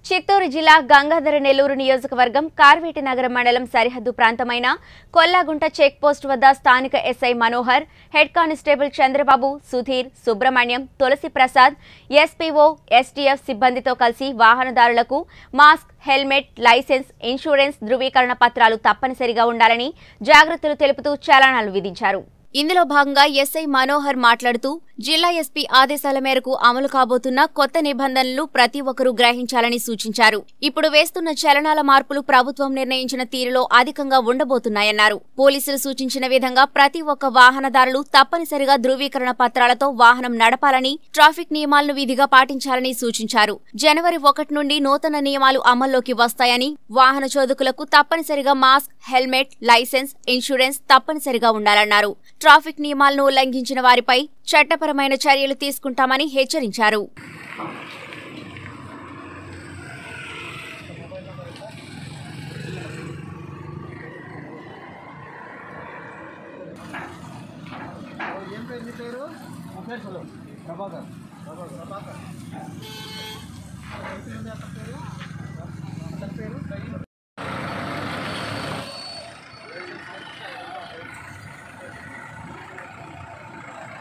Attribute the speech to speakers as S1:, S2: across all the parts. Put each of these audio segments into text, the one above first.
S1: చిత్తూరు జిల్లా గంగాధర నెల్లూరు నియోజకవర్గం కార్వేటి నగరం మండలం సరిహద్దు ప్రాంతమైన కొల్లాగుంట చెక్ పోస్ట్ వద్ద స్థానిక SI Manohar head constable Chandrababu Sudheer Subrahmanyam Tulasi Prasad SPO STF సిబ్బందితో కలిసి వాహనదారులకు మాస్క్ హెల్మెట్ లైసెన్స్ ఇన్సూరెన్స్ ధృవీకరణ పత్రాలు తప్పనిసరిగా ఉండాలని జాగ్రత్తలు తెలుపుతూ చాలానాలు విధించారు ఇందులో భాగంగా ఎస్ఐ మనోహర్ మాట్లాడుతూ జిల్లా ఎస్పీ ఆదేశాల మేరకు అమలు కాబోతున్న కొత్త నిబంధనలు ప్రతి ఒక్కరూ గ్రహించాలని సూచించారు ఇప్పుడు వేస్తున్న చలనాల మార్పులు ప్రభుత్వం నిర్ణయించిన తీరులో అధికంగా ఉండబోతున్నాయన్నారు పోలీసులు సూచించిన విధంగా ప్రతి ఒక్క వాహనదారులు తప్పనిసరిగా ధృవీకరణ పత్రాలతో వాహనం నడపాలని ట్రాఫిక్ నియమాలను విధిగా పాటించాలని సూచించారు జనవరి ఒకటి నుండి నూతన నియమాలు అమల్లోకి వస్తాయని వాహన చోదకులకు తప్పనిసరిగా మాస్క్ హెల్మెట్ లైసెన్స్ ఇన్సూరెన్స్ తప్పనిసరిగా ఉండాలన్నారు ట్రాఫిక్ నియమాలను ఉల్లంఘించిన వారిపై చట్టపరమైన చర్యలు తీసుకుంటామని హెచ్చరించారు
S2: ఏం పేరు మీ పేరు నా పేరు చదువు ప్రభాకర్ ప్రభాకర్ ఎంతమంది అతని పేరు అతని పేరు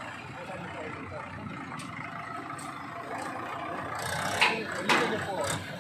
S2: చెప్పు